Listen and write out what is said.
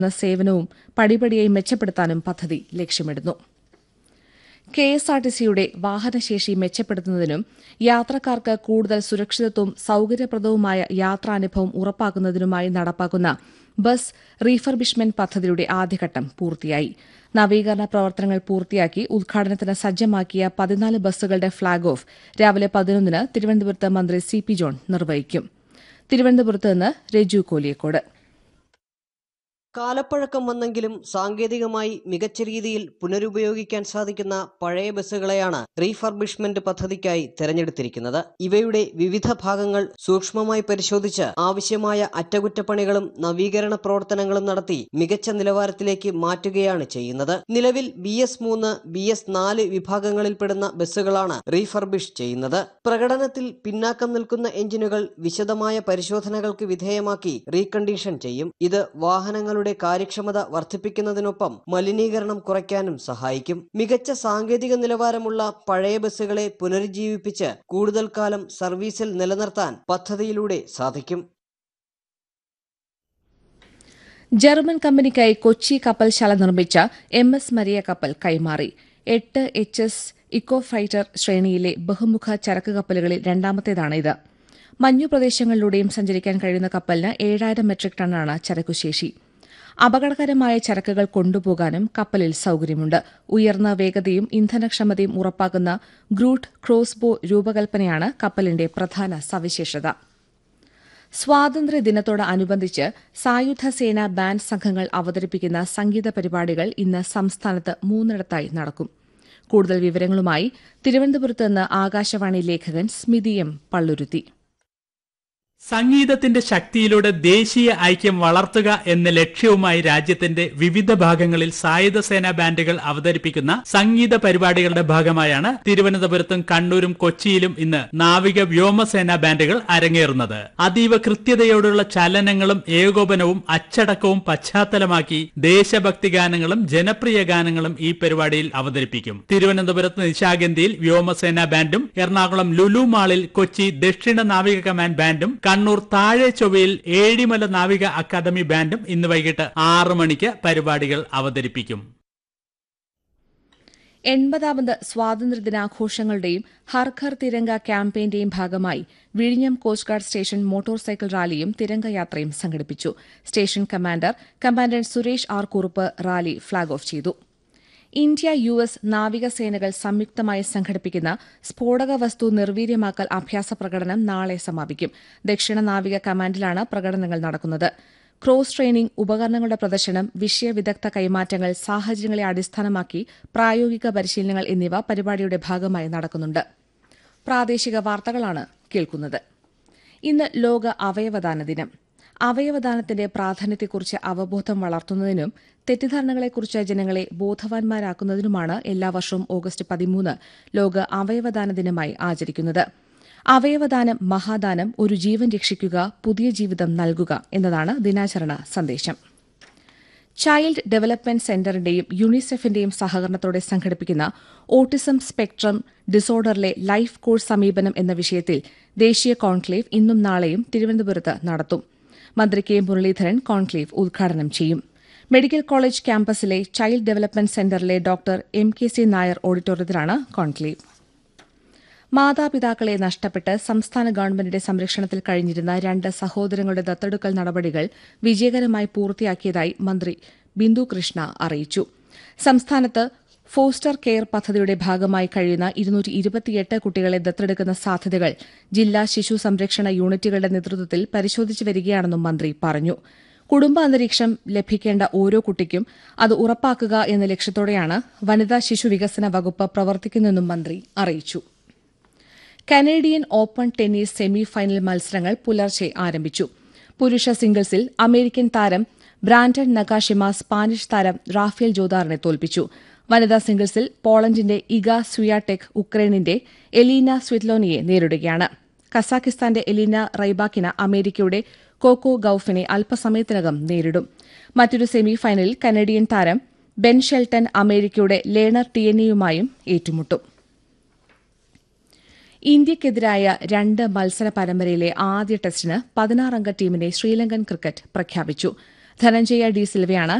സേവനവും പടിപടിയായി മെച്ചപ്പെടുത്താനും പദ്ധതി ലക്ഷ്യമിടുന്നു കെ എസ് ആർ ടി സിയുടെ വാഹനശേഷി മെച്ചപ്പെടുത്തുന്നതിനും യാത്രക്കാർക്ക് കൂടുതൽ സുരക്ഷിതത്വവും സൌകര്യപ്രദവുമായ യാത്രാനുഭവം ഉറപ്പാക്കുന്നതിനുമായി നടപ്പാക്കുന്ന ബസ് റീഫർബിഷ്മെന്റ് പദ്ധതിയുടെ ആദ്യഘട്ടം പൂർത്തിയായി നവീകരണ പ്രവർത്തനങ്ങൾ പൂർത്തിയാക്കി ഉദ്ഘാടനത്തിന് സജ്ജമാക്കിയ പതിനാല് ബസ്സുകളുടെ ഫ്ളാഗ് ഓഫ് രാവിലെ പതിനൊന്നിന് തിരുവനന്തപുരത്ത് മന്ത്രി സി പി ജോൺ നിർവഹിക്കും തിരുവനന്തപുരത്ത് നിന്ന് രജു കോലിയക്കോട് കാലപ്പഴക്കം വന്നെങ്കിലും സാങ്കേതികമായി മികച്ച രീതിയിൽ പുനരുപയോഗിക്കാൻ സാധിക്കുന്ന പഴയ ബസ്സുകളെയാണ് റീഫർബിഷ്മെന്റ് പദ്ധതിക്കായി തെരഞ്ഞെടുത്തിരിക്കുന്നത് ഇവയുടെ വിവിധ ഭാഗങ്ങൾ സൂക്ഷ്മമായി പരിശോധിച്ച് ആവശ്യമായ അറ്റകുറ്റപ്പണികളും നവീകരണ പ്രവർത്തനങ്ങളും നടത്തി മികച്ച നിലവാരത്തിലേക്ക് മാറ്റുകയാണ് ചെയ്യുന്നത് നിലവിൽ ബി എസ് മൂന്ന് ബി എസ് നാല് വിഭാഗങ്ങളിൽപ്പെടുന്ന ബസ്സുകളാണ് റീഫർബിഷ് ചെയ്യുന്നത് പ്രകടനത്തിൽ പിന്നാക്കം നിൽക്കുന്ന എഞ്ചിനുകൾ വിശദമായ പരിശോധനകൾക്ക് വിധേയമാക്കി റീകണ്ടീഷൻ ചെയ്യും ഇത് വാഹനങ്ങളുടെ കാര്യക്ഷമത വർദ്ധിപ്പിക്കുന്നതിനൊപ്പം മലിനീകരണം കുറയ്ക്കാനും സഹായിക്കും മികച്ച സാങ്കേതിക നിലവാരമുള്ള പഴയ ബസ്സുകളെ പുനരുജ്ജീവിപ്പിച്ച് കൂടുതൽ കാലം സർവീസിൽ നിലനിർത്താൻ പദ്ധതിയിലൂടെ സാധിക്കും ജർമ്മൻ കമ്പനിക്കായി കൊച്ചി കപ്പൽശാല നിർമ്മിച്ച എം എസ് മരിയ കപ്പൽ കൈമാറി എട്ട് എച്ച് എസ് ഇക്കോ ഫൈറ്റർ ശ്രേണിയിലെ ബഹുമുഖ ചരക്ക് കപ്പലുകളിൽ രണ്ടാമത്തേതാണ് ഇത് മഞ്ഞു പ്രദേശങ്ങളിലൂടെയും സഞ്ചരിക്കാൻ കഴിയുന്ന കപ്പലിന് ഏഴായിരം മെട്രിക് ടണ്ണാണ് ചരക്കുശേഷി അപകടകരമായ ചരക്കുകൾ കൊണ്ടുപോകാനും കപ്പലിൽ സൌകര്യമുണ്ട് ഉയർന്ന വേഗതയും ഇന്ധനക്ഷമതയും ഉറപ്പാക്കുന്ന ഗ്രൂട്ട് ക്രോസ്ബോ രൂപകൽപ്പനയാണ് കപ്പലിന്റെ പ്രധാന സവിശേഷത സ്വാതന്ത്ര്യദിനത്തോടനുബന്ധിച്ച് സായുധ സേന ബാൻഡ് സംഘങ്ങൾ അവതരിപ്പിക്കുന്ന സംഗീത പരിപാടികൾ ഇന്ന് സംസ്ഥാനത്ത് മൂന്നിടത്തായി നടക്കും കൂടുതൽ വിവരങ്ങളുമായി തിരുവനന്തപുരത്ത് നിന്ന് ആകാശവാണി ലേഖകൻ സ്മിതി എം പള്ളുരുത്തി സംഗീതത്തിന്റെ ശക്തിയിലൂടെ ദേശീയ ഐക്യം വളർത്തുക എന്ന ലക്ഷ്യവുമായി രാജ്യത്തിന്റെ വിവിധ ഭാഗങ്ങളിൽ സായുധ സേനാ ബാൻഡുകൾ അവതരിപ്പിക്കുന്ന സംഗീത പരിപാടികളുടെ ഭാഗമായാണ് തിരുവനന്തപുരത്തും കണ്ണൂരും കൊച്ചിയിലും ഇന്ന് നാവിക വ്യോമസേനാ ബാൻഡുകൾ അരങ്ങേറുന്നത് അതീവ കൃത്യതയോടുള്ള ചലനങ്ങളും ഏകോപനവും അച്ചടക്കവും പശ്ചാത്തലമാക്കി ദേശഭക്തി ഗാനങ്ങളും ജനപ്രിയ ഗാനങ്ങളും ഈ പരിപാടിയിൽ അവതരിപ്പിക്കും തിരുവനന്തപുരത്ത് നിശാഗന്ധിയിൽ വ്യോമസേനാ ബാൻഡും എറണാകുളം ലുലു മാളിൽ കൊച്ചി ദക്ഷിണ നാവിക കമാൻഡ് ബാൻഡും കണ്ണൂർ താഴെ ചൊവ്വയിൽ ഏഴിമല നാവിക അക്കാദമി ബാൻഡും ഇന്ന് വൈകിട്ട് ആറ് മണിക്ക് പരിപാടികൾ അവതരിപ്പിക്കും എൺപതാമത് സ്വാതന്ത്ര്യദിനാഘോഷങ്ങളുടെയും ഹർ ഘർ തിരങ്ക ക്യാമ്പയിന്റെയും ഭാഗമായി വിഴിഞ്ഞം coast guard station motor cycle റാലിയും തിരങ്ക യാത്രയും സംഘടിപ്പിച്ചു station commander commandant Suresh R Kurup rally flag off ചെയ്തു ഇന്ത്യ യു എസ് നാവികസേനകൾ സംയുക്തമായി സംഘടിപ്പിക്കുന്ന സ്ഫോടക വസ്തു നിർവീര്യമാക്കൽ അഭ്യാസ പ്രകടനം നാളെ സമാപിക്കും ദക്ഷിണ നാവിക കമാൻഡിലാണ് പ്രകടനങ്ങൾ നടക്കുന്നത് ക്രോസ് ട്രെയിനിംഗ് ഉപകരണങ്ങളുടെ പ്രദർശനം വിഷയവിദഗ്ധ കൈമാറ്റങ്ങൾ സാഹചര്യങ്ങളെ അടിസ്ഥാനമാക്കി പ്രായോഗിക പരിശീലനങ്ങൾ എന്നിവ പരിപാടിയുടെ ഭാഗമായി നടക്കുന്നുണ്ട് പ്രാദേശിക വാർത്തകളാണ് കേൾക്കുന്നത് ഇന്ന് ലോക അവയവദാന ദിനം അവയവദാനത്തിന്റെ പ്രാധാന്യത്തെക്കുറിച്ച് അവബോധം വളർത്തുന്നതിനും തെറ്റിദ്ധാരണകളെക്കുറിച്ച് ജനങ്ങളെ ബോധവാന്മാരാക്കുന്നതിനുമാണ് എല്ലാ വർഷവും ഓഗസ്റ്റ് പതിമൂന്ന് ലോക അവയവദാന ദിനമായി ആചരിക്കുന്നത് അവയവദാനം മഹാദാനം ഒരു ജീവൻ രക്ഷിക്കുക പുതിയ ജീവിതം നൽകുക എന്നതാണ് ദിനാചരണ സന്ദേശം ചൈൽഡ് ഡെവലപ്മെന്റ് സെന്ററിന്റെയും യുണിസെഫിന്റെയും സഹകരണത്തോടെ സംഘടിപ്പിക്കുന്ന ഓട്ടിസം സ്പെക്ട്രം ഡിസോർഡറിലെ ലൈഫ് കോഴ്സ് സമീപനം എന്ന വിഷയത്തിൽ ദേശീയ കോൺക്ലേവ് ഇന്നും നാളെയും തിരുവനന്തപുരത്ത് നടത്തും മന്ത്രി കെ മുരളീധരൻ കോൺക്ലേവ് ഉദ്ഘാടനം ചെയ്യും മെഡിക്കൽ കോളേജ് ക്യാമ്പസിലെ ചൈൽഡ് ഡെവലപ്മെന്റ് സെന്ററിലെ doctor M K C Nair ഓഡിറ്റോറിയത്തിലാണ് കോൺക്ലേവ് മാതാപിതാക്കളെ നഷ്ടപ്പെട്ട് സംസ്ഥാന ഗവൺമെന്റിന്റെ സംരക്ഷണത്തിൽ കഴിഞ്ഞിരുന്ന രണ്ട് സഹോദരങ്ങളുടെ ദത്തെടുക്കൽ നടപടികൾ വിജയകരമായി പൂർത്തിയാക്കിയതായി മന്ത്രി ബിന്ദു കൃഷ്ണ അറിയിച്ചു സംസ്ഥാനത്ത് ഫോസ്റ്റർ കെയർ പദ്ധതിയുടെ ഭാഗമായി കഴിയുന്ന ഇരുന്നൂറ്റി ഇരുപത്തിയെട്ട് കുട്ടികളെ ദത്തെടുക്കുന്ന സാധ്യതകൾ ജില്ലാ ശിശു സംരക്ഷണ യൂണിറ്റുകളുടെ നേതൃത്വത്തിൽ പരിശോധിച്ചു വരികയാണെന്നും മന്ത്രി പറഞ്ഞു കുടുംബ അന്തരീക്ഷം ലഭിക്കേണ്ട ഓരോ കുട്ടിക്കും അത് ഉറപ്പാക്കുക എന്ന ലക്ഷ്യത്തോടെയാണ് വനിതാ ശിശു വികസന വകുപ്പ് പ്രവർത്തിക്കുന്നതെന്നും മന്ത്രി അറിയിച്ചു Canadian open tennis semi final മത്സരങ്ങൾ പുലർച്ചെ ആരംഭിച്ചു പുരുഷ സിംഗിൾസിൽ അമേരിക്കൻ താരം ബ്രാൻഡൻ നഗാഷിമ സ്പാനിഷ് താരം റാഫേൽ ജോദാറിനെ തോൽപ്പിച്ചു വനിതാ സിംഗിൾസിൽ പോളണ്ടിന്റെ ഇഗ സ്വിയാടെക് ഉക്രൈനിന്റെ എലീന സ്വിറ്റ്ലോനിയെ നേരിടുകയാണ് കസാഖിസ്ഥാന്റെ എലീന റൈബാക്കിന അമേരിക്കയുടെ കോക്കോ ഗൌഫിനെ അല്പസമയത്തിനകം നേരിടും മറ്റൊരു സെമി ഫൈനലിൽ കനേഡിയൻ താരം ബെൻ ഷെൽട്ടൺ അമേരിക്കയുടെ ലേണർ ടിയനിയുമായും ഏറ്റുമുട്ടും ഇന്ത്യയ്ക്കെതിരായ രണ്ട് മത്സര പരമ്പരയിലെ ആദ്യ ടെസ്റ്റിന് പതിനാറംഗ ടീമിനെ ശ്രീലങ്കൻ ക്രിക്കറ്റ് പ്രഖ്യാപിച്ചു ധനഞ്ജയ ഡി സിൽവയാണ്